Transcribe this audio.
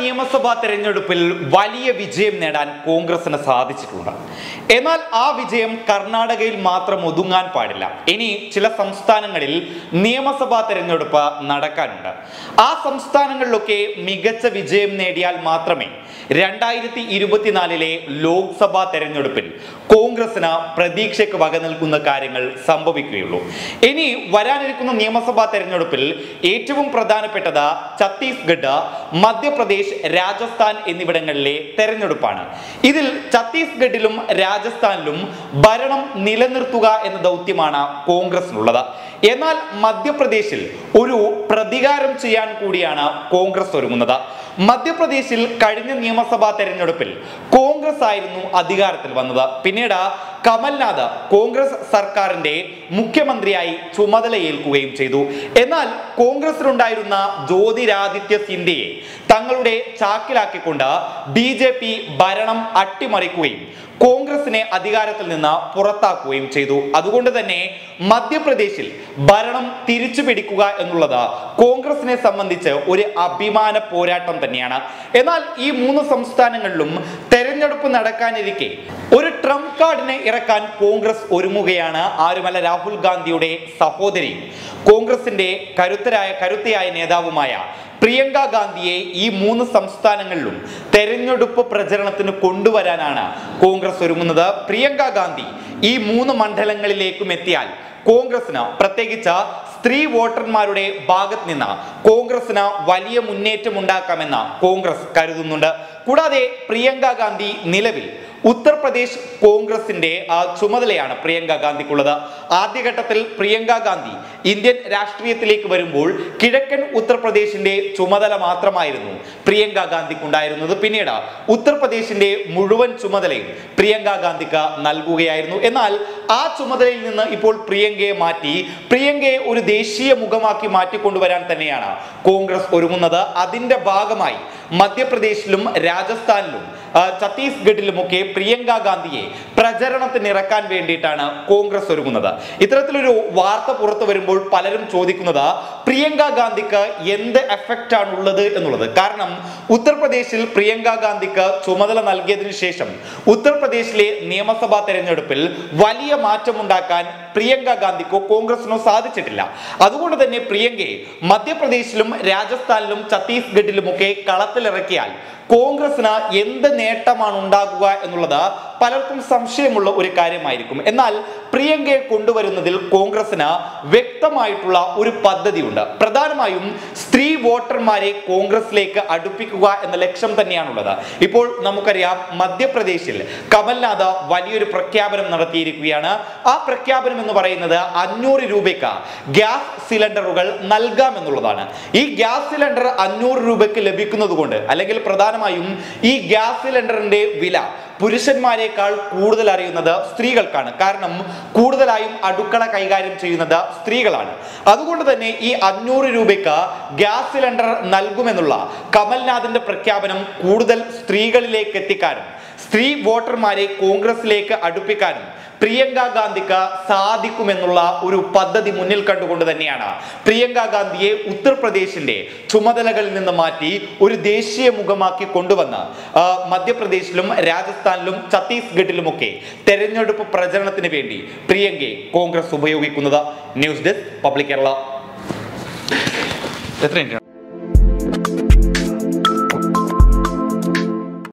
നിയമസഭാ തെരഞ്ഞെടുപ്പിൽ വലിയ വിജയം നേടാൻ കോൺഗ്രസിന് സാധിച്ചിട്ടുണ്ട് എന്നാൽ ആ വിജയം കർണാടകയിൽ മാത്രം ഒതുങ്ങാൻ പാടില്ല ഇനി ചില സംസ്ഥാനങ്ങളിൽ നിയമസഭാ തെരഞ്ഞെടുപ്പ് നടക്കാനുണ്ട് ആ സംസ്ഥാനങ്ങളിലൊക്കെ മികച്ച വിജയം നേടിയാൽ മാത്രമേ രണ്ടായിരത്തി ഇരുപത്തിനാലിലെ ലോക്സഭാ തെരഞ്ഞെടുപ്പിൽ കോൺഗ്രസിന് പ്രതീക്ഷയ്ക്ക് വക നൽകുന്ന കാര്യങ്ങൾ സംഭവിക്കുകയുള്ളൂ ഇനി വരാനിരിക്കുന്ന നിയമസഭാ തെരഞ്ഞെടുപ്പിൽ ഏറ്റവും പ്രധാനപ്പെട്ടത് ഛത്തീസ്ഗഡ് മധ്യപ്രദേശ് രാജസ്ഥാൻ എന്നിവിടങ്ങളിലെ തെരഞ്ഞെടുപ്പാണ് ഇതിൽ ഛത്തീസ്ഗഡിലും രാജസ്ഥാനിലും ഭരണം നിലനിർത്തുക എന്ന ദൗത്യമാണ് കോൺഗ്രസിനുള്ളത് എന്നാൽ മധ്യപ്രദേശിൽ ഒരു പ്രതികാരം ചെയ്യാൻ കൂടിയാണ് കോൺഗ്രസ് ഒരുങ്ങുന്നത് മധ്യപ്രദേശിൽ കഴിഞ്ഞ നിയമസഭാ തെരഞ്ഞെടുപ്പിൽ കോൺഗ്രസ് ആയിരുന്നു അധികാരത്തിൽ വന്നത് പിന്നീട് കമൽനാഥ് കോൺഗ്രസ് സർക്കാരിന്റെ മുഖ്യമന്ത്രിയായി ചുമതലയേൽക്കുകയും ചെയ്തു എന്നാൽ കോൺഗ്രസിലുണ്ടായിരുന്ന ജ്യോതിരാദിത്യ സിന്ധ്യയെ തങ്ങളുടെ ചാക്കിലാക്കിക്കൊണ്ട് ബി ജെ പി ഭരണം അട്ടിമറിക്കുകയും കോൺഗ്രസിനെ അധികാരത്തിൽ നിന്ന് പുറത്താക്കുകയും ചെയ്തു അതുകൊണ്ട് തന്നെ മധ്യപ്രദേശിൽ ഭരണം തിരിച്ചു പിടിക്കുക എന്നുള്ളത് കോൺഗ്രസിനെ സംബന്ധിച്ച് ഒരു അഭിമാന പോരാട്ടം തന്നെയാണ് എന്നാൽ ഈ മൂന്ന് സംസ്ഥാനങ്ങളിലും തെരഞ്ഞെടുപ്പ് നടക്കാനിരിക്കെ ഒരു ട്രംപ് കാർഡിനെ ഇറക്കാൻ കോൺഗ്രസ് ഒരുങ്ങുകയാണ് ആരുമല്ല രാഹുൽ ഗാന്ധിയുടെ സഹോദരിയും കോൺഗ്രസിന്റെ കരുത്തരായ കരുത്തയായ നേതാവുമായ പ്രിയങ്ക ഗാന്ധിയെ ഈ മൂന്ന് സംസ്ഥാനങ്ങളിലും തെരഞ്ഞെടുപ്പ് പ്രചരണത്തിന് കൊണ്ടുവരാനാണ് കോൺഗ്രസ് ഒരുങ്ങുന്നത് പ്രിയങ്ക ഗാന്ധി ഈ മൂന്ന് മണ്ഡലങ്ങളിലേക്കും എത്തിയാൽ കോൺഗ്രസിന് പ്രത്യേകിച്ച് സ്ത്രീ വോട്ടർമാരുടെ ഭാഗത്ത് നിന്ന് കോൺഗ്രസിന് വലിയ മുന്നേറ്റം ഉണ്ടാക്കാമെന്ന് കോൺഗ്രസ് കരുതുന്നുണ്ട് കൂടാതെ പ്രിയങ്ക ഗാന്ധി നിലവിൽ ഉത്തർപ്രദേശ് കോൺഗ്രസിന്റെ ആ, ചുമതലയാണ് പ്രിയങ്ക ഗാന്ധിക്കുള്ളത് ആദ്യഘട്ടത്തിൽ പ്രിയങ്ക ഗാന്ധി ഇന്ത്യൻ രാഷ്ട്രീയത്തിലേക്ക് വരുമ്പോൾ കിഴക്കൻ ഉത്തർപ്രദേശിന്റെ ചുമതല മാത്രമായിരുന്നു പ്രിയങ്ക ഗാന്ധിക്കുണ്ടായിരുന്നത് പിന്നീട് ഉത്തർപ്രദേശിന്റെ മുഴുവൻ ചുമതലയും പ്രിയങ്ക ഗാന്ധിക്ക് നൽകുകയായിരുന്നു എന്നാൽ ആ ചുമതലയിൽ നിന്ന് ഇപ്പോൾ പ്രിയങ്കയെ മാറ്റി പ്രിയങ്കയെ ഒരു ദേശീയ മുഖമാക്കി മാറ്റിക്കൊണ്ടുവരാൻ തന്നെയാണ് കോൺഗ്രസ് ഒരുങ്ങുന്നത് അതിന്റെ ഭാഗമായി മധ്യപ്രദേശിലും രാജസ്ഥാനിലും ആ, ഛത്തീസ്ഗഡിലുമൊക്കെ പ്രിയങ്ക ഗാന്ധിയെ പ്രചരണത്തിന് ഇറക്കാൻ വേണ്ടിയിട്ടാണ് കോൺഗ്രസ് ഒരുങ്ങുന്നത് ഇത്തരത്തിലൊരു വാർത്ത പുറത്തു വരുമ്പോൾ പലരും ചോദിക്കുന്നത് പ്രിയങ്ക ഗാന്ധിക്ക് എന്ത് എഫക്റ്റ് ആണ് ഉള്ളത് എന്നുള്ളത് കാരണം ഉത്തർപ്രദേശിൽ പ്രിയങ്ക ഗാന്ധിക്ക് ചുമതല നൽകിയതിനു ശേഷം ഉത്തർപ്രദേശിലെ നിയമസഭാ തെരഞ്ഞെടുപ്പിൽ വലിയ മാറ്റമുണ്ടാക്കാൻ പ്രിയങ്ക ഗാന്ധിക്കോ കോൺഗ്രസിനോ സാധിച്ചിട്ടില്ല അതുകൊണ്ട് തന്നെ പ്രിയങ്കയെ മധ്യപ്രദേശിലും രാജസ്ഥാനിലും ഛത്തീസ്ഗഡിലുമൊക്കെ കളത്തിലിറക്കിയാൽ കോൺഗ്രസിന് എന്ത് നേട്ടമാണ് ഉണ്ടാകുക എന്നുള്ളത് പലർക്കും സംശയമുള്ള ഒരു കാര്യമായിരിക്കും എന്നാൽ പ്രിയങ്കയെ കൊണ്ടുവരുന്നതിൽ കോൺഗ്രസിന് വ്യക്തമായിട്ടുള്ള ഒരു പദ്ധതിയുണ്ട് പ്രധാനമായും സ്ത്രീ വോട്ടർമാരെ കോൺഗ്രസിലേക്ക് അടുപ്പിക്കുക എന്ന ലക്ഷ്യം തന്നെയാണുള്ളത് ഇപ്പോൾ നമുക്കറിയാം മധ്യപ്രദേശിൽ കമൽനാഥ് വലിയൊരു പ്രഖ്യാപനം നടത്തിയിരിക്കുകയാണ് ആ പ്രഖ്യാപനം എന്ന് പറയുന്നത് അഞ്ഞൂറ് രൂപയ്ക്ക് ഗ്യാസ് സിലിണ്ടറുകൾ നൽകാമെന്നുള്ളതാണ് ഈ ഗ്യാസ് സിലിണ്ടർ അഞ്ഞൂറ് രൂപയ്ക്ക് ലഭിക്കുന്നത് കൊണ്ട് അല്ലെങ്കിൽ പ്രധാനമായും ഈ ഗ്യാസ് സിലിണ്ടറിന്റെ വില പുരുഷന്മാരെക്കാൾ കൂടുതൽ അറിയുന്നത് സ്ത്രീകൾക്കാണ് കാരണം കൂടുതലായും അടുക്കള കൈകാര്യം ചെയ്യുന്നത് സ്ത്രീകളാണ് അതുകൊണ്ട് തന്നെ ഈ അഞ്ഞൂറ് രൂപയ്ക്ക് ഗ്യാസ് സിലിണ്ടർ നൽകുമെന്നുള്ള കമൽനാഥിന്റെ പ്രഖ്യാപനം കൂടുതൽ സ്ത്രീകളിലേക്ക് എത്തിക്കാനും സ്ത്രീ വോട്ടർമാരെ കോൺഗ്രസിലേക്ക് അടുപ്പിക്കാനും പ്രിയങ്ക ഗാന്ധിക്ക് സാധിക്കുമെന്നുള്ള ഒരു പദ്ധതി മുന്നിൽ കണ്ടുകൊണ്ട് തന്നെയാണ് പ്രിയങ്ക ഗാന്ധിയെ ഉത്തർപ്രദേശിന്റെ ചുമതലകളിൽ നിന്ന് മാറ്റി ഒരു ദേശീയ മുഖമാക്കി കൊണ്ടുവന്ന് ആ, മധ്യപ്രദേശിലും രാജസ്ഥാനിലും ഛത്തീസ്ഗഡിലുമൊക്കെ തെരഞ്ഞെടുപ്പ് പ്രചരണത്തിന് വേണ്ടി പ്രിയങ്കയെ കോൺഗ്രസ് ഉപയോഗിക്കുന്നത് ന്യൂസ് ഡെസ്ക് പബ്ലിക് കേരള എത്ര മിനിറ്റ്